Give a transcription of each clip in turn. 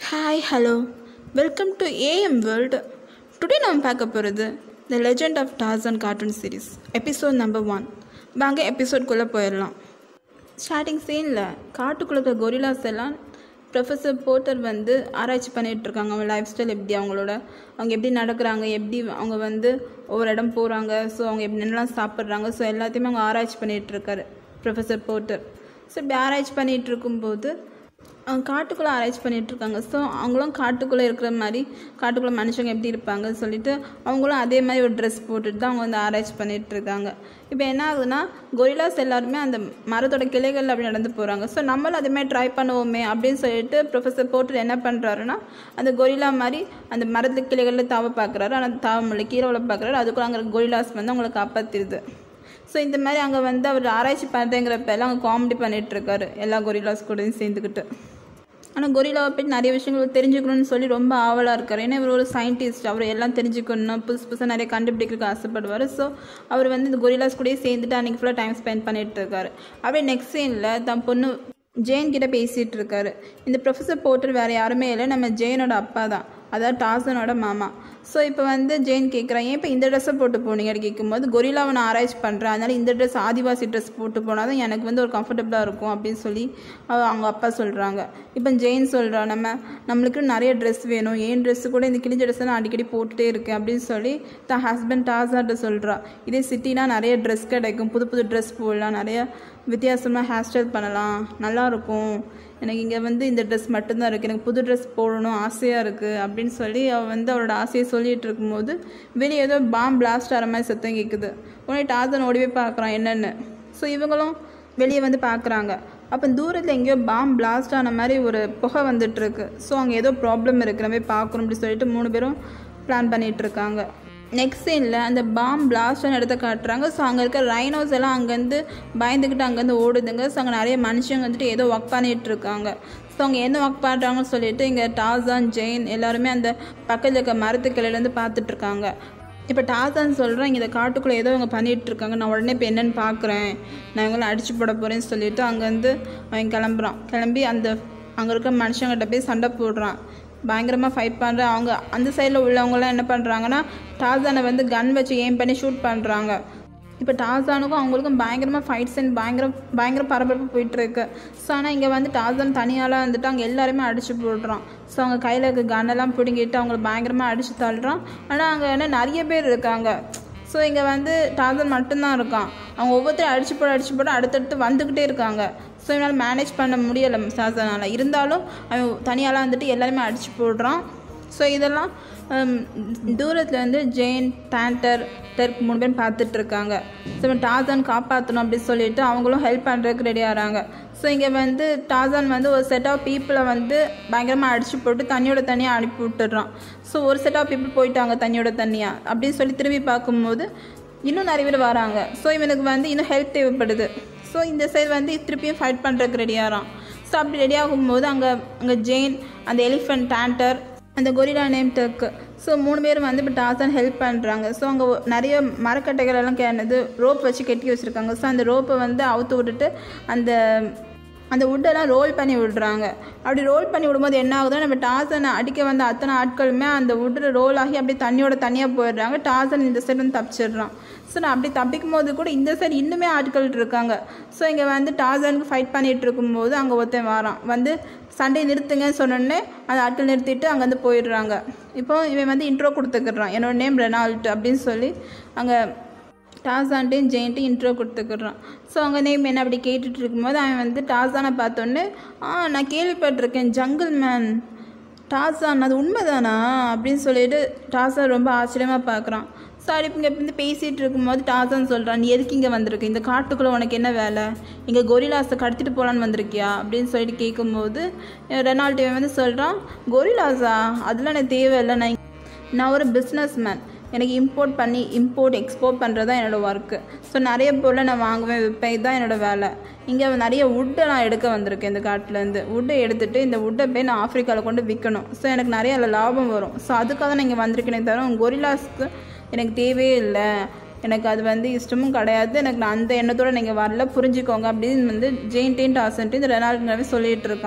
hi hello welcome to AM world today நம்ம பார்க்க போகிறது the legend of Tarzan cartoon series episode number one வாங்க எபிசோட்குள்ளே போயிடலாம் ஸ்டார்டிங் சீனில் காட்டுக்குள்ள இருக்க கொரிலாஸ் எல்லாம் ப்ரொஃபஸர் போர்ட்டர் வந்து ஆராய்ச்சி பண்ணிகிட்டு இருக்காங்க அவங்க லைஃப் ஸ்டைல் எப்படி அவங்களோட அவங்க எப்படி நடக்கிறாங்க எப்படி அவங்க வந்து ஒவ்வொரு இடம் போகிறாங்க ஸோ அவங்க எப்படி என்னெல்லாம் சாப்பிட்றாங்க ஸோ எல்லாத்தையுமே அவங்க ஆராய்ச்சி பண்ணிகிட்டு இருக்காரு ப்ரொஃபஸர் போர்ட்டர் ஸோ இப்படி ஆராய்ச்சி பண்ணிகிட்டு இருக்கும்போது அவங்க காட்டுக்குள்ளே ஆராய்ச்சி பண்ணிட்டு இருக்காங்க ஸோ அவங்களும் காட்டுக்குள்ளே இருக்கிற மாதிரி காட்டுக்குள்ளே மனுஷங்க எப்படி இருப்பாங்கன்னு சொல்லிட்டு அவங்களும் அதே மாதிரி ஒரு ட்ரெஸ் போட்டுட்டு தான் அவங்க வந்து ஆராய்ச்சி பண்ணிட்டு இருக்காங்க இப்போ என்ன ஆகுதுன்னா கொரிலாஸ் எல்லாருமே அந்த மரத்தோட கிளைகள் அப்படி நடந்து போகிறாங்க ஸோ நம்மளும் அதே மாதிரி ட்ரை பண்ணுவோமே அப்படின்னு சொல்லிட்டு ப்ரொஃபஸர் போட்டு என்ன பண்ணுறாருன்னா அந்த கொரிலா மாதிரி அந்த மரத்து கிளைகளில் தாவ பார்க்குறாரு ஆனால் தாவ முடியல கீழே உள்ள பார்க்குறாரு அதுக்குள்ள அங்கே கொரிலாஸ் வந்து அவங்களை காப்பாற்றிடுது ஸோ இந்த மாதிரி அங்கே வந்து அவர் ஆராய்ச்சி பண்ணுறேங்கிறப்ப எல்லாம் அங்கே காமெடி பண்ணிட்டு இருக்காரு எல்லா கொரிலாஸ் கூடயும் சேர்ந்துக்கிட்டு ஆனால் கொரிலாவை பற்றி நிறைய விஷயங்கள் தெரிஞ்சுக்கணும்னு சொல்லி ரொம்ப ஆவலாக இருக்கார் ஏன்னா இவர் ஒரு சயின்டிஸ்ட் அவர் எல்லாம் தெரிஞ்சுக்கணும் புதுசு புதுசாக நிறைய கண்டுபிடிக்கிறதுக்கு ஆசைப்படுவார் ஸோ அவர் வந்து இந்த கொரிலாஸ் கூடயே சேர்ந்துட்டு அன்றைக்கி ஃபுல்லாக டைம் ஸ்பெண்ட் பண்ணிட்டு இருக்காரு அப்படியே நெக்ஸ்ட் சீனில் தன் பொண்ணு ஜெயின் கிட்ட பேசிகிட்டு இருக்காரு இந்த ப்ரொஃபஸர் போட்டர் வேறு யாருமே இல்லை நம்ம ஜெயினோட அப்பா தான் அதாவது டாசனோட மாமா ஸோ இப்போ வந்து ஜெயின் கேட்குறான் ஏன் இப்போ இந்த ட்ரெஸ்ஸை போட்டு போனீங்க கேட்கும்போது கொரிலாவை நான் ஆராய்ச்சி பண்ணுறேன் அதனால் இந்த ட்ரெஸ் ஆதிவாசி ட்ரெஸ் போட்டு போனால் தான் எனக்கு வந்து ஒரு கம்ஃபர்டபுளாக இருக்கும் அப்படின்னு சொல்லி அவ- அவங்க அப்பா சொல்கிறாங்க இப்போ ஜெயின் சொல்கிறா நம்ம நம்மளுக்கு நிறைய ட்ரெஸ் வேணும் ஏன் ட்ரெஸ்ஸு கூட இந்த கிழிஞ்ச ட்ரெஸ்ஸை நான் அடிக்கடி போட்டுட்டே இருக்கேன் அப்படின்னு சொல்லி தான் ஹஸ்பண்ட் டாசார்ட்ட சொல்கிறா இதே சிட்டினா நிறைய ட்ரெஸ் கிடைக்கும் புது புது ட்ரெஸ் போடலாம் நிறைய வித்தியாசமாக ஹேர் ஸ்டைல் பண்ணலாம் நல்லாயிருக்கும் எனக்கு இங்கே வந்து இந்த ட்ரெஸ் மட்டும்தான் இருக்குது எனக்கு புது ட்ரெஸ் போடணும் ஆசையாக இருக்குது அப்படின்னு சொல்லி அவள் வந்து அவளோட ஆசையை சொல்லிட்டு இருக்கும்போது வெளியே ஏதோ பாம் பிளாஸ்ட் ஆகிற மாதிரி சத்தம் கேட்குது உடனே டார்சன் ஓடி போய் பார்க்குறான் என்னென்னு ஸோ இவங்களும் வெளியே வந்து பார்க்குறாங்க அப்போ தூரத்தில் எங்கேயோ பாம் பிளாஸ்ட் ஆன மாதிரி ஒரு புகை வந்துட்டு இருக்கு ஸோ அங்கே ஏதோ ப்ராப்ளம் இருக்கிற மாதிரி பார்க்கணும் அப்படி சொல்லிட்டு மூணு பேரும் பிளான் பண்ணிட்டு இருக்காங்க நெக்ஸ்ட் சீனில் அந்த பாம் பிளாஸ்டான இடத்த காட்டுறாங்க ஸோ அங்கே இருக்க ரைனோஸ் எல்லாம் அங்கேருந்து பயந்துக்கிட்டு அங்கேருந்து ஓடுதுங்க ஸோ அங்கே நிறைய மனுஷங்க வந்துட்டு ஏதோ ஒர்க் பண்ணிட்டு இருக்காங்க ஸோ அவங்க என்ன ஒர்க் பண்ணுறாங்கன்னு சொல்லிட்டு இங்கே டாசான் ஜெயின் எல்லாருமே அந்த பக்கத்தில் இருக்க மரத்து கிளையிலேருந்து பார்த்துட்டு இருக்காங்க இப்போ டாசான் சொல்கிறேன் இங்கே இந்த காட்டுக்குள்ளே ஏதோ இவங்க பண்ணிட்டு இருக்காங்க நான் உடனே இப்போ என்னன்னு பார்க்குறேன் நான் இவங்களை அடிச்சு போட போகிறேன்னு சொல்லிட்டு அங்கேருந்து அவன் கிளம்புறான் கிளம்பி அந்த அங்கே இருக்க மனுஷங்கிட்ட போய் சண்டை போடுறான் பயங்கரமாக ஃபைட் பண்ணுற அவங்க அந்த சைடில் உள்ளவங்களாம் என்ன பண்ணுறாங்கன்னா டார்சானை வந்து கன் வச்சு எய்ம் பண்ணி ஷூட் பண்ணுறாங்க இப்போ டார்சானுக்கும் அவங்களுக்கும் பயங்கரமாக ஃபைட் சீன் பயங்கர பயங்கர பரபரப்பு போயிட்டுருக்கு ஸோ ஆனால் இங்கே வந்து டார்சான் தனியாலாம் வந்துட்டு அவங்க எல்லாருமே அடிச்சு போடுறான் ஸோ அவங்க கையில் இருக்க கன்னெல்லாம் பிடுங்கிட்டு அவங்கள பயங்கரமாக அடித்து தள்ளுறான் ஆனால் அங்கே என்ன நிறைய பேர் இருக்காங்க ஸோ இங்கே வந்து டார்சன் மட்டும்தான் இருக்கான் அவங்க ஒவ்வொருத்தரும் அடிச்சு போட அடிச்சு போட அடுத்தடுத்து வந்துக்கிட்டே இருக்காங்க ஸோ இவனால் மேனேஜ் பண்ண முடியலை டார்சனால் இருந்தாலும் அவன் தனியாலாம் வந்துட்டு எல்லாருமே அடிச்சு போடுறான் ஸோ இதெல்லாம் தூரத்தில் வந்து ஜெயின் டேண்டர் டெர்க் மூணு பேரும் பார்த்துட்டு இருக்காங்க ஸோ இவன் டார்சன் காப்பாற்றணும் அப்படின்னு சொல்லிட்டு அவங்களும் ஹெல்ப் பண்ணுறதுக்கு ரெடி ஆகிறாங்க ஸோ இங்கே வந்து டார்சன் வந்து ஒரு செட் ஆஃப் பீப்புளை வந்து பயங்கரமாக அடிச்சு போட்டு தண்ணியோட தண்ணியாக அனுப்பி விட்டுடுறான் ஸோ ஒரு செட் ஆஃப் பீப்புள் போயிட்டாங்க தண்ணியோட தண்ணியாக அப்படின்னு சொல்லி திரும்பி பார்க்கும்போது இன்னும் நிறைய பேர் வராங்க ஸோ இவனுக்கு வந்து இன்னும் ஹெல்ப் தேவைப்படுது ஸோ இந்த சைடு வந்து திருப்பியும் ஃபைட் பண்ணுறதுக்கு ரெடி ஆகிறான் ஸோ அப்படி ரெடி ஆகும்போது அங்கே அங்கே ஜெயின் அந்த எலிஃபென்ட் டேண்டர் அந்த கொரிலா நேம் டர்க்கு ஸோ மூணு பேரும் வந்து இப்போ டார்சன் ஹெல்ப் பண்ணுறாங்க ஸோ அங்கே நிறைய மரக்கட்டைகள் எல்லாம் கேனது ரோப் வச்சு கட்டி வச்சுருக்காங்க ஸோ அந்த ரோப்பை வந்து அவுத்து விட்டுட்டு அந்த அந்த வுட்டெல்லாம் ரோல் பண்ணி விடுறாங்க அப்படி ரோல் பண்ணி விடும்போது என்ன ஆகுதுன்னா நம்ம டார்சனை அடிக்க வந்த அத்தனை ஆட்களுமே அந்த வுட்டில் ரோல் ஆகி அப்படியே தண்ணியோட தனியாக போயிடுறாங்க டார்சன் இந்த சைடு வந்து தப்பிச்சிடுறான் ஸோ நான் அப்படி தப்பிக்கும் போது கூட இந்த சைடு இன்னுமே ஆட்கள் இருக்காங்க ஸோ இங்கே வந்து டார்சனுக்கு ஃபைட் பண்ணிட்டு இருக்கும்போது அங்கே ஒருத்தன் வரான் வந்து சண்டை நிறுத்துங்கன்னு சொன்னோடனே அந்த ஆட்கள் நிறுத்திட்டு அங்கேருந்து போயிடுறாங்க இப்போ இவன் வந்து இன்ட்ரோ கொடுத்துக்கிறான் என்னோட நேம் ரெனால்ட் அப்படின்னு சொல்லி அங்கே டாசான்ட்டையும் ஜெயின்ட்டையும் இன்ட்ரோ கொடுத்துக்கிறான் ஸோ அவங்க நேம் என்ன அப்படி கேட்டுட்டு இருக்கும்போது அவன் வந்து டாசானை பார்த்தோன்னே ஆ நான் கேள்விப்பட்டிருக்கேன் ஜங்கிள் மேன் டாசான் அது உண்மைதானா அப்படின்னு சொல்லிட்டு டாசான் ரொம்ப ஆச்சரியமாக பார்க்குறான் சாரி இங்கே வந்து பேசிகிட்டு இருக்கும்போது டாசான் சொல்கிறான் நீ எதுக்கு இங்கே வந்திருக்க இந்த காட்டுக்குள்ளே உனக்கு என்ன வேலை இங்கே கொரிலாஸை கடத்திட்டு போகலான்னு வந்திருக்கியா அப்படின்னு சொல்லிட்டு கேட்கும்போது ரெனால்ட் இவன் வந்து சொல்கிறான் கொரிலாஸா அதெல்லாம் எனக்கு தேவையில்லை நான் நான் ஒரு பிஸ்னஸ் மேன் எனக்கு இம்போர்ட் பண்ணி இம்போர்ட் எக்ஸ்போர்ட் பண்ணுறது தான் என்னோடய ஒர்க்கு ஸோ நிறைய பொருளை நான் வாங்குவேன் விற்பேன் இதுதான் என்னோடய வேலை இங்கே நிறைய வுட்டை நான் எடுக்க வந்திருக்கேன் இந்த காட்டிலேருந்து வுட்டை எடுத்துகிட்டு இந்த வுட்டை போய் நான் ஆஃப்ரிக்காவில் கொண்டு விற்கணும் ஸோ எனக்கு நிறைய அதில் லாபம் வரும் ஸோ அதுக்காக நான் இங்கே வந்திருக்கேனே தவிர கொரிலாஸ்க்கு எனக்கு தேவையே இல்லை எனக்கு அது வந்து இஷ்டமும் கிடையாது எனக்கு நான் அந்த எண்ணத்தோடு நீங்கள் வரல புரிஞ்சுக்கோங்க அப்படின்னு வந்து ஜெயின் டெயின் டாசன்ட்டு இந்த ரெனால்டுங்கிறவே சொல்லிகிட்டு இருக்கான்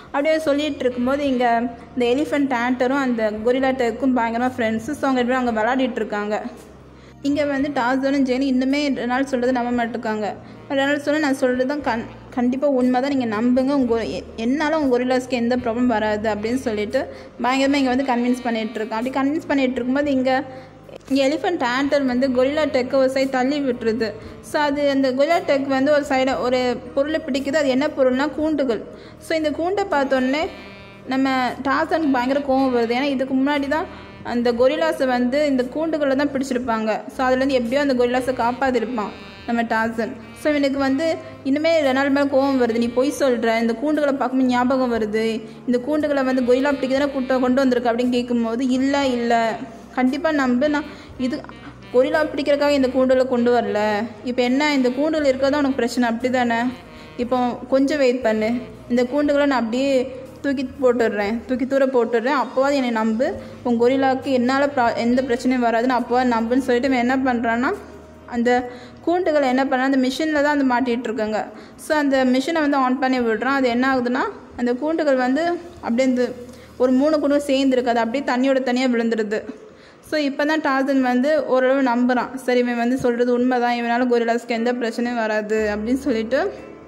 அப்படியே சொல்லிட்டு இருக்கும்போது இங்கே இந்த எலிஃபெண்ட் ஆண்டரும் அந்த கொரிலா டெக்கும் பயங்கரமாக ஃப்ரெண்ட்ஸு ஸோ அவங்க ரெண்டு பேரும் அங்கே விளாடிட்டு இருக்காங்க இங்கே வந்து டார்சனும் ஜெயினும் இன்னுமே ரெனால்ட் சொல்கிறது நம்ப மாட்டிருக்காங்க ரெனால்ட் சொல்ல நான் சொல்கிறது தான் கண் கண்டிப்பாக உண்மை தான் நீங்கள் நம்புங்க உங்கள் என்னால் உங்கள் கொரிலாஸ்க்கு எந்த ப்ராப்ளம் வராது அப்படின்னு சொல்லிட்டு பயங்கரமாக இங்கே வந்து கன்வின்ஸ் பண்ணிகிட்டு இருக்கோம் அப்படி கன்வின்ஸ் பண்ணிகிட்டு இருக்கும்போது இங்கே இங்கே எலிஃபெண்ட் ஆண்டர் வந்து கொரிலா டெக்கை ஒரு சைடு தள்ளி விட்டுருது ஸோ அது அந்த கொரிலா டெக் வந்து ஒரு சைடை ஒரு பொருளை பிடிக்குது அது என்ன பொருள்னா கூண்டுகள் ஸோ இந்த கூண்டை பார்த்தோன்னே நம்ம டார்சனுக்கு பயங்கர கோவம் வருது ஏன்னா இதுக்கு முன்னாடி தான் அந்த கொரிலாஸை வந்து இந்த கூண்டுகளில் தான் பிடிச்சிருப்பாங்க ஸோ அதுலேருந்து எப்படியோ அந்த கொரிலாஸை காப்பாற்றிருப்பான் நம்ம டார்சன் ஸோ எனக்கு வந்து இன்னுமே ரெனால்ட் மேலே கோவம் வருது நீ பொய் சொல்கிற இந்த கூண்டுகளை பார்க்கும்போது ஞாபகம் வருது இந்த கூண்டுகளை வந்து கொரிலா பிடிக்குதானே கூட்ட கொண்டு வந்திருக்கு அப்படின்னு கேட்கும்போது இல்லை இல்லை கண்டிப்பாக நம்பு நான் இது கொரிலா பிடிக்கிறக்காக இந்த கூண்டுகளை கொண்டு வரல இப்போ என்ன இந்த கூண்டுகள் இருக்கிறதா உனக்கு பிரச்சனை அப்படி தானே இப்போ கொஞ்சம் வெயிட் பண்ணு இந்த கூண்டுகளை நான் அப்படியே தூக்கி போட்டுடுறேன் தூக்கி தூர போட்டுடுறேன் அப்போவாது என்னை நம்பு உன் கொரிலாவுக்கு என்னால் ப்ரா எந்த பிரச்சனையும் வராதுன்னு அப்போவாது நம்புன்னு சொல்லிட்டு இவன் என்ன பண்ணுறான்னா அந்த கூண்டுகளை என்ன பண்ணா அந்த மிஷினில் தான் வந்து மாட்டிகிட்டு இருக்காங்க ஸோ அந்த மிஷினை வந்து ஆன் பண்ணி விடுறான் அது என்ன ஆகுதுன்னா அந்த கூண்டுகள் வந்து அப்படியே இந்த ஒரு மூணு கூண்டு சேர்ந்துருக்கு அது அப்படியே தண்ணியோட தனியாக விழுந்துருது ஸோ இப்போ தான் டார்சன் வந்து ஓரளவு நம்புகிறான் சரி இவன் வந்து சொல்கிறது உண்மை தான் இவனால் கொரிலாஸ்க்கு எந்த பிரச்சனையும் வராது அப்படின்னு சொல்லிட்டு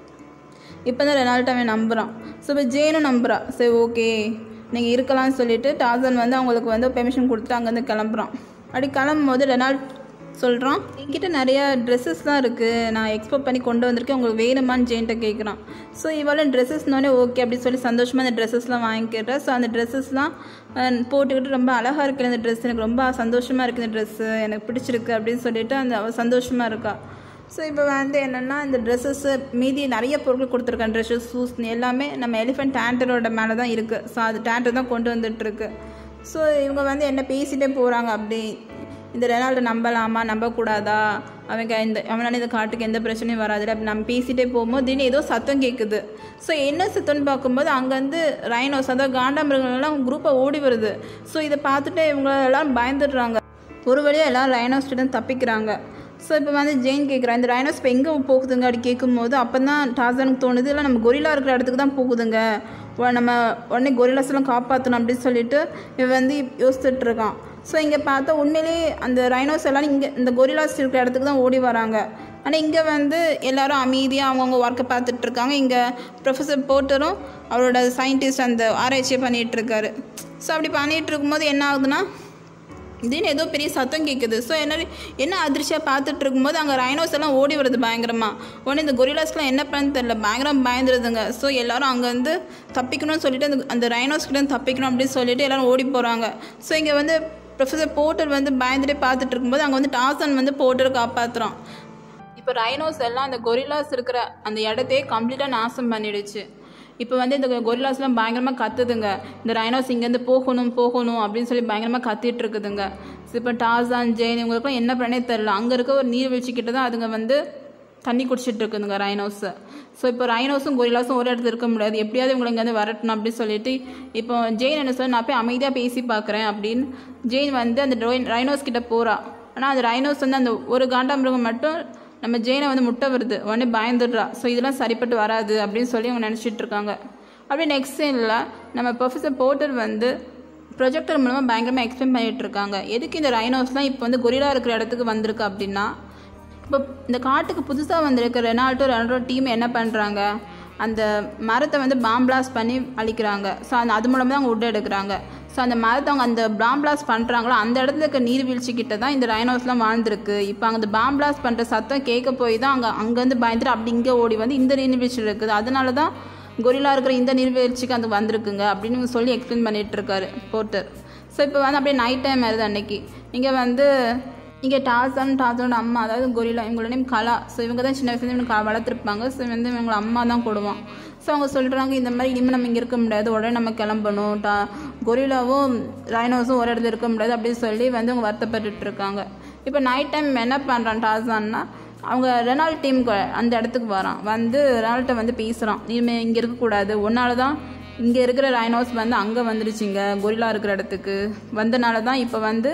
இப்போ தான் ரெனால்ட் அவன் நம்புகிறான் ஸோ இப்போ ஜேனும் நம்புறா சரி ஓகே நீங்கள் இருக்கலாம்னு சொல்லிட்டு டார்சன் வந்து அவங்களுக்கு வந்து பெர்மிஷன் கொடுத்துட்டு அங்கேருந்து கிளம்புறான் அப்படி கிளம்பும் போது ரெனால்ட் சொல்கிறான் என்கிட்ட நிறையா ட்ரெஸ்ஸஸ் தான் இருக்குது நான் எக்ஸ்போர்ட் பண்ணி கொண்டு வந்திருக்கேன் உங்களுக்கு வேணுமான்னு ஜெயின்ட்ட கேட்குறான் ஸோ இவளும் ட்ரெஸ்ஸஸ்னோடனே ஓகே அப்படின்னு சொல்லி சந்தோஷமாக அந்த ட்ரெஸ்ஸஸ்லாம் வாங்கிக்கிறா ஸோ அந்த ட்ரெஸ்ஸஸ்லாம் போட்டுக்கிட்டு ரொம்ப அழகாக இருக்குது இந்த ட்ரெஸ் எனக்கு ரொம்ப சந்தோஷமாக இருக்குது இந்த ட்ரெஸ்ஸு எனக்கு பிடிச்சிருக்கு அப்படின்னு சொல்லிட்டு அந்த அவள் சந்தோஷமாக இருக்கா ஸோ இப்போ வந்து என்னென்னா இந்த ட்ரெஸ்ஸஸ்ஸு மீதி நிறைய பொருட்கள் கொடுத்துருக்காங்க ட்ரெஸ்ஸஸ் ஷூஸ் எல்லாமே நம்ம எலிஃபெண்ட் டேண்டரோட மேலே தான் இருக்குது ஸோ அது டேண்டர் தான் கொண்டு வந்துட்டுருக்கு ஸோ இவங்க வந்து என்ன பேசிகிட்டே போகிறாங்க அப்படி இந்த ரெனால்டு நம்பலாமா நம்பக்கூடாதா அவங்க இந்த அவனால இந்த காட்டுக்கு எந்த பிரச்சனையும் வராது அப்படி நம்ம பேசிகிட்டே போகும்போது திடீர்னு ஏதோ சத்தம் கேட்குது ஸோ என்ன சத்தம்னு பார்க்கும்போது அங்கேருந்து ரைனோஸ் அதாவது காண்டாமிருகங்கள்லாம் குரூப்பாக ஓடி வருது ஸோ இதை பார்த்துட்டு இவங்க எல்லாம் பயந்துடுறாங்க ஒரு வழியாக எல்லாம் ரைனோஸ்கிட்ட தப்பிக்கிறாங்க ஸோ இப்போ வந்து ஜெயின் கேட்குறா இந்த ரைனோஸ் இப்போ எங்கே போகுதுங்க அப்படி கேட்கும்போது அப்போ தான் டார்சனுக்கு தோணுது இல்லை நம்ம கொரிலா இருக்கிற இடத்துக்கு தான் போகுதுங்க உ- நம்ம உடனே கொரிலாஸ் எல்லாம் காப்பாற்றணும் அப்படின்னு சொல்லிட்டு இவன் வந்து யோசிச்சுட்டு இருக்கான் ஸோ இங்கே பார்த்தா உண்மையிலேயே அந்த ரைனோஸ் எல்லாம் இங்கே இந்த கொரிலாஸ் இருக்கிற இடத்துக்கு தான் ஓடி வராங்க ஆனால் இங்கே வந்து எல்லாரும் அமைதியாக அவங்கவுங்க ஒர்க்கை பார்த்துட்டு இருக்காங்க இங்கே ப்ரொஃபஸர் போட்டரும் அவரோட சயின்டிஸ்ட் அந்த ஆராய்ச்சியை பண்ணிகிட்டு இருக்காரு ஸோ அப்படி பண்ணிகிட்டு இருக்கும்போது என்ன ஆகுதுன்னா திடீர்னு ஏதோ பெரிய சத்தம் கேட்குது ஸோ என்ன என்ன அதிர்ச்சியாக பார்த்துட்டு இருக்கும்போது அங்கே ரைனோஸ் எல்லாம் ஓடி வருது பயங்கரமாக உடனே இந்த கொரிலாஸ்க்குலாம் என்ன பண்ணு தெரில பயங்கரம் பயந்துருதுங்க ஸோ எல்லாரும் அங்கேருந்து தப்பிக்கணும்னு சொல்லிட்டு அந்த அந்த ரைனோஸ் கிட்ட இருந்து தப்பிக்கணும் அப்படின்னு சொல்லிட்டு எல்லாரும் ஓடி போகிறாங்க ஸோ இங்கே வந்து ப்ரொஃபஸர் போர்ட்டர் வந்து பயந்துட்டே பார்த்துட்டு இருக்கும்போது அங்கே வந்து டாசன் வந்து போர்ட்டரை காப்பாற்றுறான் இப்போ ரைனோஸ் எல்லாம் அந்த கொரிலாஸ் இருக்கிற அந்த இடத்தையே கம்ப்ளீட்டாக நாசம் பண்ணிடுச்சு இப்போ வந்து இந்த கொரிலாஸ்லாம் பயங்கரமாக கத்துதுங்க இந்த ரைனோஸ் இங்கேருந்து போகணும் போகணும் அப்படின்னு சொல்லி பயங்கரமாக கத்திட்டு இருக்குதுங்க ஸோ இப்போ டாசான் ஜெயின் இவங்களுக்குலாம் என்ன பண்ணே தெரில அங்கே இருக்க ஒரு நீர்வீழ்ச்சி கிட்ட தான் அதுங்க வந்து தண்ணி குடிச்சிட்டு இருக்குதுங்க ரைனோஸ் ஸோ இப்போ ரைனோஸும் கொரிலாஸும் ஒரு இடத்துல இருக்க முடியாது எப்படியாவது இவங்களை இங்கேருந்து வரட்டணும் அப்படின்னு சொல்லிட்டு இப்போ ஜெயின் என்ன சொல்ல நான் போய் அமைதியாக பேசி பார்க்குறேன் அப்படின்னு ஜெயின் வந்து அந்த ரைனோஸ் கிட்ட போகிறா ஆனால் அந்த ரைனோஸ் வந்து அந்த ஒரு காண்டாமிருகம் மட்டும் நம்ம ஜெயினை வந்து முட்டை வருது உடனே பயந்துடுறா ஸோ இதெல்லாம் சரிப்பட்டு வராது அப்படின்னு சொல்லி அவங்க நினச்சிட்டு இருக்காங்க அப்படியே நெக்ஸ்ட் சீனில் நம்ம ப்ரொஃபஸர் போர்ட்டர் வந்து ப்ரொஜெக்டர் மூலமாக பயங்கரமாக எக்ஸ்பிளைன் பண்ணிட்டு இருக்காங்க எதுக்கு இந்த ரைனோஸ்லாம் இப்போ வந்து கொரிலா இருக்கிற இடத்துக்கு வந்திருக்கு அப்படின்னா இப்போ இந்த காட்டுக்கு புதுசாக வந்திருக்க ரெனால்டோ ரெனால்டோ டீம் என்ன பண்ணுறாங்க அந்த மரத்தை வந்து பாம்பிளாஸ் பண்ணி அழிக்கிறாங்க ஸோ அந்த அது மூலமாக தான் அவங்க உட் எடுக்கிறாங்க ஸோ அந்த மரத்தை அவங்க அந்த பாம்பிளாஸ் பண்ணுறாங்களோ அந்த இடத்துல இருக்க நீர்வீழ்ச்சி கிட்ட தான் இந்த ரைனோஸ்லாம் வாழ்ந்துருக்கு இப்போ அங்கே அந்த பாம்பிளாஸ் பண்ணுற சத்தம் கேட்க போய் தான் அங்கே அங்கேருந்து பயந்துட்டு அப்படி இங்கே ஓடி வந்து இந்த நீர்வீழ்ச்சி இருக்குது அதனால தான் கொரிலா இருக்கிற இந்த நீர்வீழ்ச்சிக்கு அது வந்திருக்குங்க அப்படின்னு இவங்க சொல்லி எக்ஸ்பிளைன் பண்ணிட்டு இருக்காரு போர்ட்டர் ஸோ இப்போ வந்து அப்படியே நைட் டைம் ஆயிருது அன்னைக்கு இங்கே வந்து இங்கே டார்சன் டார்சனோட அம்மா அதாவது கொரிலா இவங்களோட நேம் கலா ஸோ இவங்க தான் சின்ன வயசுலேருந்து இவனுக்கு வளர்த்துருப்பாங்க ஸோ வந்து இவங்கள அம்மா தான் கொடுவான் ஸோ அவங்க சொல்கிறாங்க இந்த மாதிரி இனிமேல் நம்ம இங்கே இருக்க முடியாது உடனே நம்ம கிளம்பணும் டா கொரிலாவும் ரைனோஸும் ஒரு இடத்துல இருக்க முடியாது அப்படின்னு சொல்லி வந்து அவங்க வருத்தப்பட்டுட்டு இருக்காங்க இப்போ நைட் டைம் என்ன பண்ணுறான் டார்சான்னா அவங்க ரெனால்ட் டீமுக்கு அந்த இடத்துக்கு வரான் வந்து ரெனால்ட்ட வந்து பேசுகிறான் இனிமேல் இங்கே இருக்கக்கூடாது ஒன்னால தான் இங்கே இருக்கிற ரைனோஸ் வந்து அங்கே வந்துருச்சுங்க கொரிலா இருக்கிற இடத்துக்கு வந்தனால தான் இப்போ வந்து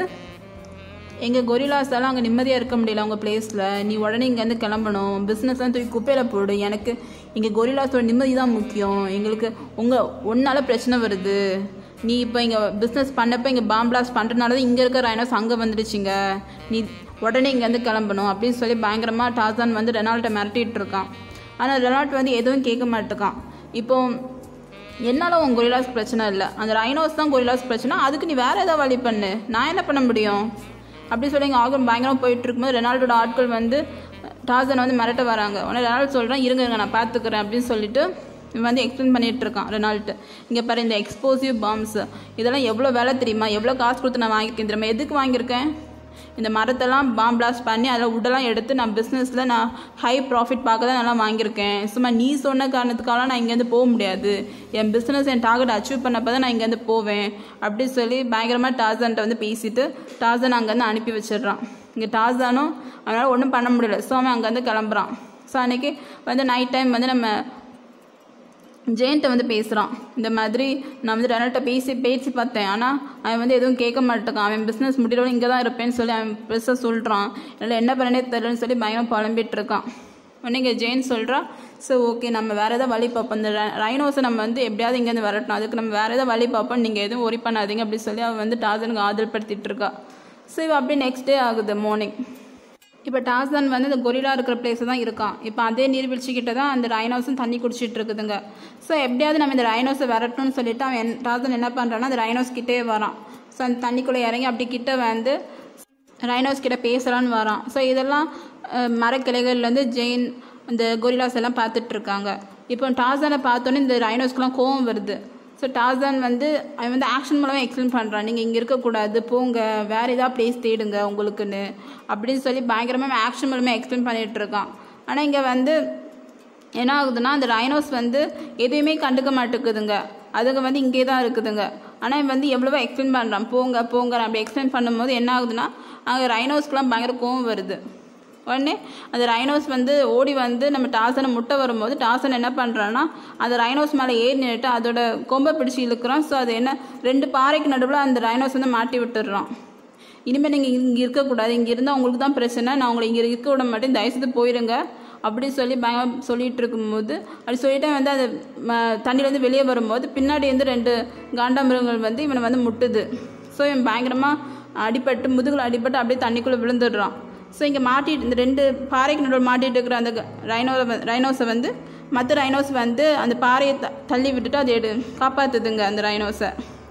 எங்கள் கொரிலாஸ் எல்லாம் அங்கே நிம்மதியாக இருக்க முடியல அவங்க பிளேஸில் நீ உடனே இங்கேருந்து கிளம்பணும் பிஸ்னஸ்லாம் தூக்கி குப்பையில் போடு எனக்கு இங்கே கொரிலாஸோட நிம்மதி தான் முக்கியம் எங்களுக்கு உங்கள் ஒன்னால பிரச்சனை வருது நீ இப்போ இங்கே பிஸ்னஸ் பண்ணப்போ இங்கே பாம்பிளாஸ் பண்ணுறதுனால தான் இங்கே இருக்கிற ரைனோஸ் அங்கே வந்துடுச்சுங்க நீ உடனே இங்கேருந்து கிளம்பணும் அப்படின்னு சொல்லி பயங்கரமாக டார்சான் வந்து ரெனால்ட்டை மிரட்டிட்டு இருக்கான் ஆனால் ரெனால்ட் வந்து எதுவும் கேட்க மாட்டேக்கான் இப்போ என்னால் உன் கொரிலாஸ் பிரச்சனை இல்லை அந்த ரைனோஸ் தான் கொரிலாஸ் பிரச்சனை அதுக்கு நீ வேற ஏதாவது வழி பண்ணு நான் என்ன பண்ண முடியும் அப்படி சொல்லி இங்கே ஆகம் பயங்கரமாக போயிட்டு இருக்கும்போது ரெனால்டோட ஆட்கள் வந்து டார்சன் வந்து மிரட்ட வராங்க உடனே ரெனால்ட் சொல்கிறேன் இருங்க இருங்க நான் பார்த்துக்கிறேன் அப்படின்னு சொல்லிட்டு இவன் வந்து எக்ஸ்பிளைன் பண்ணிட்டு இருக்கான் ரெனால்ட்டு இங்கே பாரு இந்த எக்ஸ்ப்ளோசிவ் பாம்ஸ் இதெல்லாம் எவ்வளோ வேலை தெரியுமா எவ்வளோ காசு கொடுத்து நான் வாங்கியிருக்கேன் தெரியுமா எதுக்கு வாங்கியிருக்கேன் இந்த மரத்தெல்லாம் பாம் பிளாஸ்ட் பண்ணி அதில் உடலாம் எடுத்து நான் பிஸ்னஸில் நான் ஹை ப்ராஃபிட் பார்க்க தான் நல்லா வாங்கியிருக்கேன் சும்மா நீ சொன்ன காரணத்துக்காக நான் இங்கேருந்து போக முடியாது என் பிஸ்னஸ் என் டார்கெட் அச்சீவ் பண்ணப்போ தான் நான் இங்கேருந்து போவேன் அப்படி சொல்லி பயங்கரமாக டார்சன்ட்ட வந்து பேசிட்டு டார்சன் அங்கேருந்து அனுப்பி வச்சிடுறான் இங்கே டார்சானும் அவனால் ஒன்றும் பண்ண முடியல ஸோ அவன் அங்கேருந்து கிளம்புறான் ஸோ அன்றைக்கி வந்து நைட் டைம் வந்து நம்ம ஜெயன்ட்ட வந்து பேசுகிறான் இந்த மாதிரி நான் வந்து ரெனல்ட்ட பேசி பேசி பார்த்தேன் ஆனால் அவன் வந்து எதுவும் கேட்க மாட்டேக்கான் அவன் பிஸ்னஸ் முடிகிறவன் இங்கே தான் இருப்பேன்னு சொல்லி அவன் பெருசாக சொல்கிறான் என்னால் என்ன பண்ணனே தெரியலன்னு சொல்லி பயங்கரம் புலம்பிட்டு இருக்கான் உடனே இங்கே ஜெயின் சொல்கிறா ஸோ ஓகே நம்ம வேறு ஏதாவது வழி பார்ப்போம் இந்த ரைனோஸை நம்ம வந்து எப்படியாவது இங்கேருந்து வரட்டணும் அதுக்கு நம்ம வேறு ஏதாவது வழி பார்ப்போம் நீங்கள் எதுவும் ஒரி பண்ணாதீங்க அப்படி சொல்லி அவன் வந்து டார்சனுக்கு ஆதரப்படுத்திட்டு இருக்கா ஸோ இவ அப்படியே நெக்ஸ்ட் டே ஆகுது மார்னிங் இப்போ டார்சன் வந்து இந்த கொரிலா இருக்கிற பிளேஸில் தான் இருக்கான் இப்போ அதே நீர்வீழ்ச்சி கிட்ட தான் அந்த ரைனோஸும் தண்ணி குடிச்சிட்டு இருக்குதுங்க ஸோ எப்படியாவது நம்ம இந்த ரைனோஸை விரட்டணும்னு சொல்லிட்டு அவன் என்- டார்சன் என்ன பண்ணுறான்னா அந்த ரைனோஸ் கிட்டே வரான் ஸோ அந்த தண்ணிக்குள்ளே இறங்கி அப்படி கிட்ட வந்து ரைனோஸ் கிட்ட பேசலான்னு வரான் ஸோ இதெல்லாம் அஹ், மரக்கிளைகள்லேருந்து ஜெயின் இந்த கொரிலாஸ் எல்லாம் பார்த்துட்டு இருக்காங்க இப்போ டார்சனை பார்த்தோன்னே இந்த ரைனோஸ்க்குலாம் கோவம் வருது ஸோ டார்சன் வந்து அவன் வந்து ஆக்ஷன் மூலமாக எக்ஸ்பிளைன் பண்ணுறான் நீங்கள் இங்கே இருக்கக்கூடாது போங்க வேறு ஏதாவது ப்ளேஸ் தேடுங்க உங்களுக்குன்னு அப்படின்னு சொல்லி பயங்கரமாக ஆக்ஷன் மூலமாக எக்ஸ்பிளைன் பண்ணிட்டு இருக்கான் ஆனால் இங்கே வந்து என்ன ஆகுதுன்னா அந்த ரைனோஸ் வந்து எதையுமே கண்டுக்க மாட்டேங்குதுங்க அதுங்க வந்து இங்கே தான் இருக்குதுங்க ஆனால் இவன் வந்து எவ்வளவோ எக்ஸ்பிளைன் பண்ணுறான் போங்க போங்க அப்படி எக்ஸ்பிளைன் பண்ணும்போது என்ன ஆகுதுன்னா அங்கே ரைனோஸ்க்குலாம் பயங்கர கோவம் வருது உடனே அந்த ரைனோஸ் வந்து ஓடி வந்து நம்ம டாசனை முட்டை வரும்போது டாசன் என்ன பண்ணுறான்னா அந்த ரைனோஸ் மேலே ஏறி நின்றுட்டு அதோட கொம்பை பிடிச்சி இழுக்கிறான் ஸோ அது என்ன ரெண்டு பாறைக்கு நடுவில் அந்த ரைனோஸ் வந்து மாட்டி விட்டுடுறான் இனிமேல் நீங்கள் இங்கே இருக்கக்கூடாது இங்கே இருந்தால் உங்களுக்கு தான் பிரச்சனை நான் உங்களை இங்கே இருக்க விட மாட்டேன் தயவுசெய்து போயிருங்க அப்படி சொல்லி பயங்கர சொல்லிட்டு இருக்கும்போது அப்படி சொல்லிட்டு வந்து அது ம- தண்ணியிலேருந்து வெளியே வரும்போது பின்னாடி இருந்து ரெண்டு காண்டாமிருகங்கள் வந்து இவனை வந்து முட்டுது ஸோ இவன் பயங்கரமாக அடிபட்டு முதுகில் அடிபட்டு அப்படியே தண்ணிக்குள்ளே விழுந்துடுறான் ஸோ இங்கே மாட்டிட்டு இந்த ரெண்டு பாறைக்கு நடுவில் மாட்டிட்டு இருக்கிற அந்த ரைனோ ரைனோஸை வந்து மற்ற ரைனோஸ் வந்து அந்த பாறையை த தள்ளி விட்டுட்டு அதை எடு காப்பாற்றுதுங்க அந்த ரைனோஸை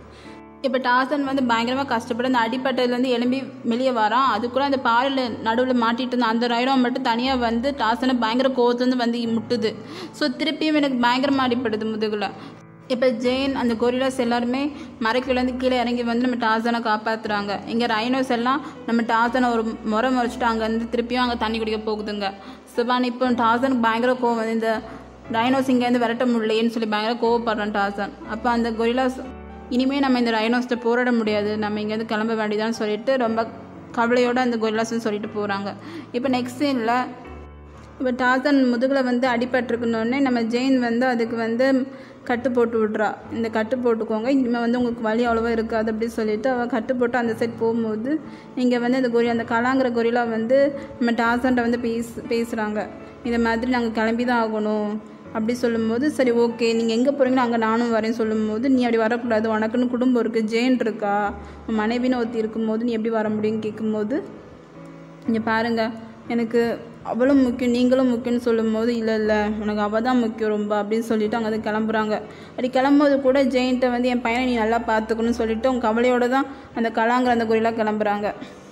இப்போ டாசன் வந்து பயங்கரமாக கஷ்டப்பட்டு அந்த அடிப்பட்டதுலேருந்து எலும்பி வெளியே வரான் அதுக்குள்ளே அந்த பாறையில் நடுவில் மாட்டிட்டு இருந்த அந்த ரைனோ மட்டும் தனியாக வந்து டாசனை பயங்கர கோவத்துலேருந்து வந்து முட்டுது ஸோ திருப்பியும் எனக்கு பயங்கரமாக அடிப்படுது முதுகில் இப்போ ஜெயின் அந்த கொரிலாஸ் எல்லாருமே மரக்கிலேருந்து கீழே இறங்கி வந்து நம்ம டாசனை காப்பாற்றுறாங்க இங்கே ரைனோஸ் எல்லாம் நம்ம டாசனை ஒரு முறை முறைச்சிட்டு அங்கேருந்து திருப்பியும் அங்கே தண்ணி குடிக்க போகுதுங்க சிவான் இப்போ டாசனுக்கு பயங்கர கோவம் வந்து இந்த ரைனோஸ் இங்கேருந்து விரட்ட முடியலையேன்னு சொல்லி பயங்கர கோவப்படுறான் டாசன் அப்போ அந்த கொரிலாஸ் இனிமேல் நம்ம இந்த ரைனோஸ்ட்டை போராட முடியாது நம்ம இங்கேருந்து கிளம்ப வேண்டியதான்னு சொல்லிட்டு ரொம்ப கவலையோடு அந்த கொரிலாஸ்ன்னு சொல்லிட்டு போகிறாங்க இப்போ நெக்ஸ்ட் சீனில் இப்போ டார்சன் முதுகில் வந்து அடிபட்டிருக்கணுன்னே நம்ம ஜெயின் வந்து அதுக்கு வந்து கட்டு போட்டு விட்றா இந்த கட்டு போட்டுக்கோங்க இனிமேல் வந்து உங்களுக்கு வலி அவ்வளோவா இருக்காது அப்படின்னு சொல்லிட்டு அவள் கட்டு போட்டு அந்த சைட் போகும்போது இங்கே வந்து அந்த கொரி அந்த கலாங்கிற கொரிலா வந்து நம்ம டார்சன்ட்ட வந்து பேச பேசுகிறாங்க இந்த மாதிரி நாங்கள் கிளம்பி தான் ஆகணும் அப்படி சொல்லும்போது சரி ஓகே நீங்கள் எங்கே போகிறீங்களோ அங்கே நானும் வரேன்னு சொல்லும்போது நீ அப்படி வரக்கூடாது உனக்குன்னு குடும்பம் இருக்குது ஜெயின் இருக்கா உன் மனைவின்னு ஒருத்தி இருக்கும்போது நீ எப்படி வர முடியும்னு கேட்கும்போது இங்கே பாருங்க எனக்கு அவளும் முக்கியம் நீங்களும் முக்கியம்னு சொல்லும்போது இல்லை இல்லை உனக்கு அவள் தான் முக்கியம் ரொம்ப அப்படின்னு சொல்லிட்டு அவங்க வந்து கிளம்புறாங்க அப்படி கிளம்பும்போது கூட ஜெயின்ட்ட வந்து என் பையனை நீ நல்லா பார்த்துக்கணும்னு சொல்லிட்டு அவங்க கவலையோடு தான் அந்த கலாங்கிற அந்த குறிலாம் கிளம்புறாங்க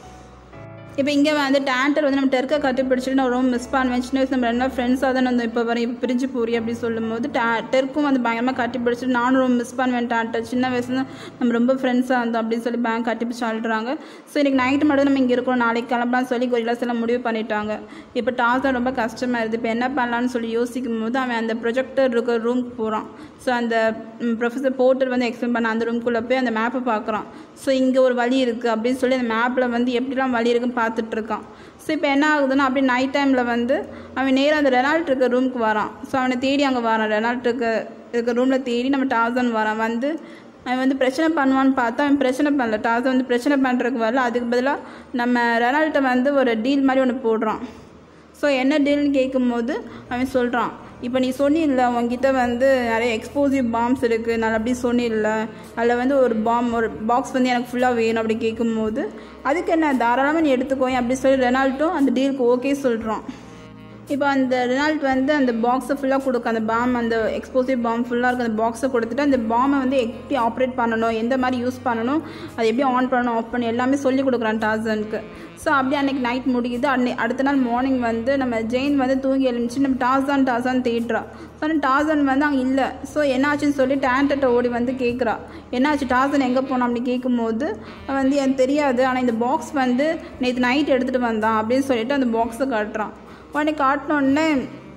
இப்போ இங்கே வந்து டேண்டர் வந்து நம்ம டெர்க்கை கட்டி பிடிச்சிட்டு நான் ரொம்ப மிஸ் பண்ணுவேன் சின்ன வயசு நம்ம ரெண்டு ஃப்ரெண்ட்ஸாக தான் இருந்தோம் இப்போ வரை இப்போ பிரிஞ்சு போறி அப்படி சொல்லும்போது டே டெர்க்கும் வந்து பயங்கரமாக கட்டி பிடிச்சிட்டு நானும் ரொம்ப மிஸ் பண்ணுவேன் டேண்டர் சின்ன வயசுல நம்ம ரொம்ப ஃப்ரெண்ட்ஸாக இருந்தோம் அப்படின்னு சொல்லி பேங்க் கட்டி பிடிச்சி அழுறாங்க ஸோ இன்றைக்கி நைட்டு மட்டும் நம்ம இங்கே இருக்கோம் நாளைக்கு கிளம்பலாம் சொல்லி கொரிலாஸ் எல்லாம் முடிவு பண்ணிட்டாங்க இப்போ டாஸ் ரொம்ப கஷ்டமாக இருக்குது இப்போ என்ன பண்ணலான்னு சொல்லி யோசிக்கும் போது அவன் அந்த ப்ரொஜெக்டர் இருக்கிற ரூமுக்கு போகிறான் ஸோ அந்த ப்ரொஃபஸர் போர்ட்டர் வந்து எக்ஸ்பிளைன் பண்ண அந்த ரூம்குள்ளே போய் அந்த மேப்பை பார்க்குறான் ஸோ இங்கே ஒரு வழி இருக்குது அப்படின்னு சொல்லி அந்த மேப்பில் வந்து எப்படிலாம் வழி இருக்குன்னு பார்த்துட்டு இருக்கான் ஸோ இப்போ என்ன ஆகுதுன்னா அப்படியே நைட் டைமில் வந்து அவன் நேராக அந்த ரெனால்ட் இருக்க ரூமுக்கு வரான் ஸோ அவனை தேடி அங்கே வரான் ரெனால்ட் இருக்க இருக்க ரூமில் தேடி நம்ம டாசன் வரான் வந்து அவன் வந்து பிரச்சனை பண்ணுவான்னு பார்த்தா அவன் பிரச்சனை பண்ணல டாசன் வந்து பிரச்சனை பண்ணுறதுக்கு வரல அதுக்கு பதிலாக நம்ம ரெனால்ட்டை வந்து ஒரு டீல் மாதிரி ஒன்று போடுறான் ஸோ என்ன டீல்னு கேட்கும்போது அவன் சொல்கிறான் இப்போ நீ சொன்னில்ல உங்ககிட்ட வந்து நிறைய எக்ஸ்ப்ளோசிவ் பாம்ஸ் இருக்குது நான் அப்படி சொன்னில்ல அதில் வந்து ஒரு பாம் ஒரு பாக்ஸ் வந்து எனக்கு ஃபுல்லாக வேணும் அப்படி கேட்கும்போது அதுக்கு என்ன தாராளமாக நீ எடுத்துக்கோயேன் அப்படி சொல்லி ரெனால்ட்டும் அந்த டீலுக்கு ஓகே சொல்கிறான் இப்போ அந்த ரெனால்ட் வந்து அந்த பாக்ஸை ஃபுல்லாக கொடுக்க அந்த பாம் அந்த எக்ஸ்ப்ளோசிவ் பாம் ஃபுல்லாக இருக்க அந்த பாக்ஸை கொடுத்துட்டு அந்த பாமை வந்து எப்படி ஆப்ரேட் பண்ணணும் எந்த மாதிரி யூஸ் பண்ணணும் அதை எப்படி ஆன் பண்ணணும் ஆஃப் பண்ணணும் எல்லாமே சொல்லி கொடுக்குறான் டார்சனுக்கு ஸோ அப்படியே அன்றைக்கி நைட் முடியுது அன்னை அடுத்த நாள் மார்னிங் வந்து நம்ம ஜெயின் வந்து தூங்கி எழுந்துச்சு நம்ம டார்சான் டார்சான் தேடுறா ஸோ ஆனால் டார்சன் வந்து அங்கே இல்லை ஸோ என்னாச்சுன்னு சொல்லி டேண்டட்ட ஓடி வந்து கேட்குறா என்னாச்சு டார்சன் எங்கே போனோம் அப்படி கேட்கும்போது அவன் வந்து எனக்கு தெரியாது ஆனால் இந்த பாக்ஸ் வந்து நேற்று நைட் எடுத்துகிட்டு வந்தான் அப்படின்னு சொல்லிட்டு அந்த பாக்ஸை காட்டுறான் உடனே காட்டினோடனே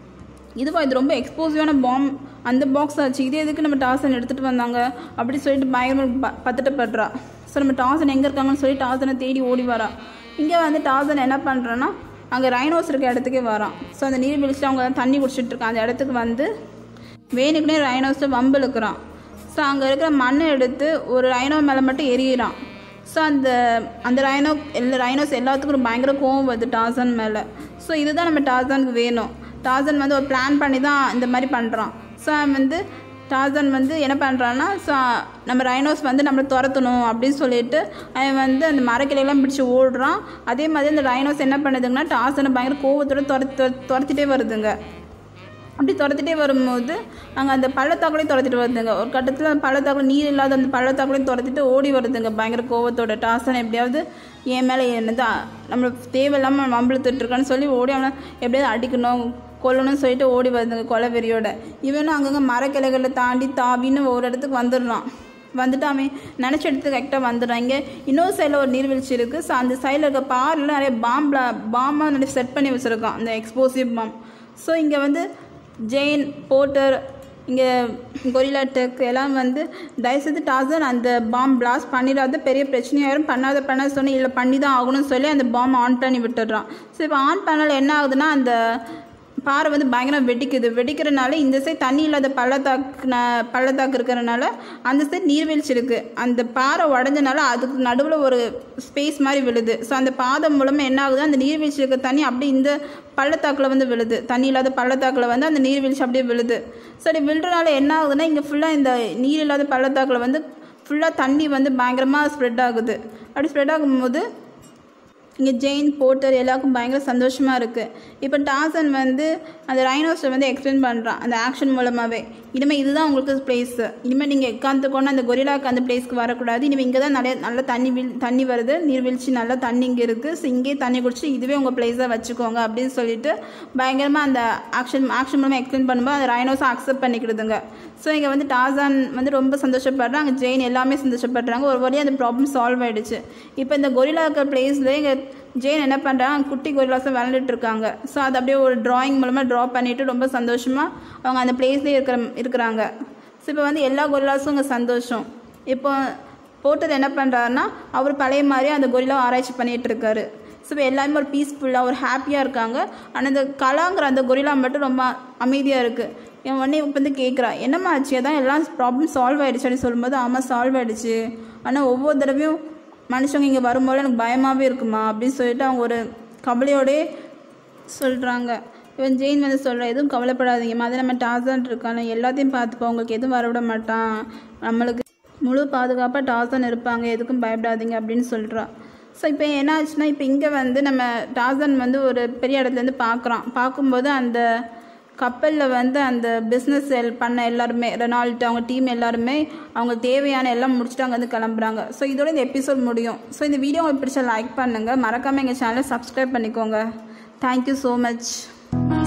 இதுவா இது ரொம்ப எக்ஸ்போசிவான பாம் அந்த பாக்ஸ் ஆச்சு இதே எதுக்கு நம்ம டாசன் எடுத்துகிட்டு வந்தாங்க அப்படி சொல்லிட்டு பயங்கரமாக ப பதட்டப்படுறா ஸோ நம்ம டாசன் எங்கே இருக்காங்கன்னு சொல்லி டாசனை தேடி ஓடி வரா இங்கே வந்து டாசன் என்ன பண்ணுறான்னா அங்கே ரைனோஸ் இருக்க இடத்துக்கே வரான் ஸோ அந்த நீர்வீழ்ச்சியில் அவங்க தண்ணி குடிச்சிட்டு இருக்காங்க அந்த இடத்துக்கு வந்து வேணுக்குனே ரைனோஸை வம்பு இழுக்கிறான் ஸோ அங்கே இருக்கிற மண்ணை எடுத்து ஒரு ரைனோ மேலே மட்டும் எரியிறான் ஸோ அந்த அந்த ரைனோ எல்லா ரைனோஸ் எல்லாத்துக்கும் ஒரு பயங்கர கோவம் வருது டாசன் மேலே ஸோ இதுதான் நம்ம டாசனுக்கு வேணும் டாசன் வந்து ஒரு பிளான் பண்ணி தான் இந்த மாதிரி பண்ணுறான் ஸோ வந்து டாசன் வந்து என்ன பண்ணுறான்னா ஸோ நம்ம ரைனோஸ் வந்து நம்மளை துரத்தணும் அப்படின்னு சொல்லிட்டு அவன் வந்து அந்த மரக்கிளையெல்லாம் பிடிச்சி ஓடுறான் அதே மாதிரி அந்த ரைனோஸ் என்ன பண்ணுதுங்கன்னா டாசனை பயங்கர கோவத்தோட துரத்து துரத்திட்டே வருதுங்க அப்படி துரத்திட்டே வரும்போது அங்கே அந்த பள்ளத்தாக்குலையும் துரத்திட்டு வருதுங்க ஒரு கட்டத்தில் அந்த பள்ளத்தாக்குல நீர் இல்லாத அந்த பள்ளத்தாக்குலையும் துரத்திட்டு ஓடி வருதுங்க பயங்கர கோவத்தோட டாசன் எப்படியாவது என் மேலே என்னது நம்மளை தேவையில்லாமல் வம்பிழுத்துட்ருக்கான்னு சொல்லி ஓடி அவனை எப்படியாவது அடிக்கணும் கொல்லணும்னு சொல்லிட்டு ஓடி வருதுங்க கொலை வெறியோட இவனும் அங்கங்கே மரக்கிளைகளை தாண்டி தாவின்னு ஒரு இடத்துக்கு வந்துடுறான் வந்துட்டு அவன் நினச்ச இடத்துக்கு கரெக்டாக வந்துடுறான் இங்கே இன்னொரு சைடில் ஒரு நீர்வீழ்ச்சி இருக்குது ஸோ அந்த சைடில் இருக்க பாரில் நிறைய பாம்பில் பாமாக நிறைய செட் பண்ணி வச்சுருக்கான் அந்த எக்ஸ்ப்ளோசிவ் பாம் ஸோ இங்கே வந்து ஜெயின் போட்டர் இங்கே கொரிலா டெக் எல்லாம் வந்து தயவுசெய்து டாசன் அந்த பாம் பிளாஸ்ட் பண்ணிடாத பெரிய பிரச்சனையாயிரும் பண்ணாத பண்ண சொன்னி இல்லை பண்ணி தான் ஆகணும்னு சொல்லி அந்த பாம் ஆன் பண்ணி விட்டுடுறான் ஸோ இப்போ ஆன் பண்ணால் என்ன ஆகுதுன்னா அந்த பாறை வந்து பயங்கரம் வெடிக்குது வெடிக்கிறனால இந்த சைடு தண்ணி இல்லாத பள்ளத்தாக்கு ந- பள்ளத்தாக்கு இருக்கிறனால அந்த சைடு நீர்வீழ்ச்சி இருக்குது அந்த பாறை உடஞ்சனால அதுக்கு நடுவில் ஒரு ஸ்பேஸ் மாதிரி விழுது ஸோ அந்த பாதை மூலமாக என்ன ஆகுது அந்த நீர்வீழ்ச்சி இருக்க தண்ணி அப்படியே இந்த பள்ளத்தாக்கில் வந்து விழுது தண்ணி இல்லாத பள்ளத்தாக்கில் வந்து அந்த நீர்வீழ்ச்சி அப்படியே விழுது ஸோ அப்படி விழுறனால என்ன ஆகுதுன்னா இங்கே ஃபுல்லாக இந்த நீர் இல்லாத பள்ளத்தாக்கில் வந்து ஃபுல்லாக தண்ணி வந்து பயங்கரமாக ஸ்ப்ரெட் ஆகுது அப்படி ஸ்ப்ரெட் ஆகும்போது இங்கே ஜெயின் போட்டர் எல்லாருக்கும் பயங்கர சந்தோஷமாக இருக்குது இப்போ டாசன் வந்து அந்த ரைனோஸை வந்து எக்ஸ்பிளைன் பண்ணுறான் அந்த ஆக்ஷன் மூலமாகவே இனிமேல் இதுதான் உங்களுக்கு பிளேஸு இனிமேல் நீங்கள் உட்காந்துக்கொண்டு அந்த கொரிலாக்கு அந்த பிளேஸ்க்கு வரக்கூடாது இனிமேல் இங்கே தான் நிறைய நல்ல தண்ணி வில் தண்ணி வருது நீர்வீழ்ச்சி நல்லா தண்ணி இங்கே இருக்குது ஸோ இங்கேயே தண்ணி குடிச்சு இதுவே உங்கள் பிளேஸாக வச்சுக்கோங்க அப்படின்னு சொல்லிட்டு பயங்கரமாக அந்த ஆக்ஷன் ஆக்ஷன் மூலமாக எக்ஸ்பிளைன் பண்ணும்போது அந்த ரைனோஸை அக்செப்ட் பண்ணிக்கிடுதுங்க ஸோ இங்கே வந்து டாசான் வந்து ரொம்ப சந்தோஷப்படுறாங்க ஜெயின் எல்லாமே சந்தோஷப்படுறாங்க ஒரு வழியாக அந்த ப்ராப்ளம் சால்வ் ஆயிடுச்சு இப்போ இந்த கொரிலா இருக்கிற பிளேஸில் இங்கே ஜெயின் என்ன பண்ணுறாங்க குட்டி கொரிலாஸை விளையாண்டுட்டு இருக்காங்க ஸோ அதை அப்படியே ஒரு டிராயிங் மூலமாக ட்ரா பண்ணிவிட்டு ரொம்ப சந்தோஷமாக அவங்க அந்த பிளேஸ்லேயே இருக்கிற இருக்கிறாங்க ஸோ இப்போ வந்து எல்லா கொரிலாஸும் இங்கே சந்தோஷம் இப்போ போட்டது என்ன பண்ணுறாருன்னா அவர் பழைய மாதிரி அந்த கொரிலா ஆராய்ச்சி பண்ணிகிட்டு இருக்காரு ஸோ இப்போ எல்லாமே ஒரு பீஸ்ஃபுல்லாக ஒரு ஹாப்பியாக இருக்காங்க ஆனால் இந்த கலாங்கிற அந்த கொரிலா மட்டும் ரொம்ப அமைதியாக இருக்குது என் உடனே இப்போ வந்து கேட்குறா என்னம்மா ஆச்சு அதான் எல்லாம் ப்ராப்ளம் சால்வ் ஆயிடுச்சு அப்படின்னு சொல்லும்போது ஆமாம் சால்வ் ஆயிடுச்சு ஆனால் ஒவ்வொரு தடவையும் மனுஷங்க இங்கே வரும்போது எனக்கு பயமாகவே இருக்குமா அப்படின்னு சொல்லிட்டு அவங்க ஒரு கவலையோடே சொல்கிறாங்க இவன் ஜெயின் வந்து சொல்கிறா எதுவும் கவலைப்படாதீங்கம்மா அதை நம்ம டாசன் இருக்கான எல்லாத்தையும் பார்த்துப்போம் உங்களுக்கு எதுவும் வரவிட மாட்டான் நம்மளுக்கு முழு பாதுகாப்பாக டாசன் இருப்பாங்க எதுக்கும் பயப்படாதீங்க அப்படின்னு சொல்கிறா ஸோ இப்போ என்ன ஆச்சுன்னா இப்போ இங்கே வந்து நம்ம டாசன் வந்து ஒரு பெரிய இடத்துலேருந்து பார்க்குறோம் பார்க்கும்போது அந்த கப்பலில் வந்து அந்த பிஸ்னஸ் எல் பண்ண எல்லாருமே ரெனால்ட் அவங்க டீம் எல்லாருமே அவங்க தேவையான எல்லாம் முடிச்சுட்டு அங்கே வந்து கிளம்புறாங்க ஸோ இதோட இந்த எபிசோட் முடியும் ஸோ இந்த வீடியோ உங்களுக்கு பிடிச்சா லைக் பண்ணுங்கள் மறக்காமல் எங்கள் சேனலை சப்ஸ்கிரைப் பண்ணிக்கோங்க தேங்க்யூ ஸோ மச்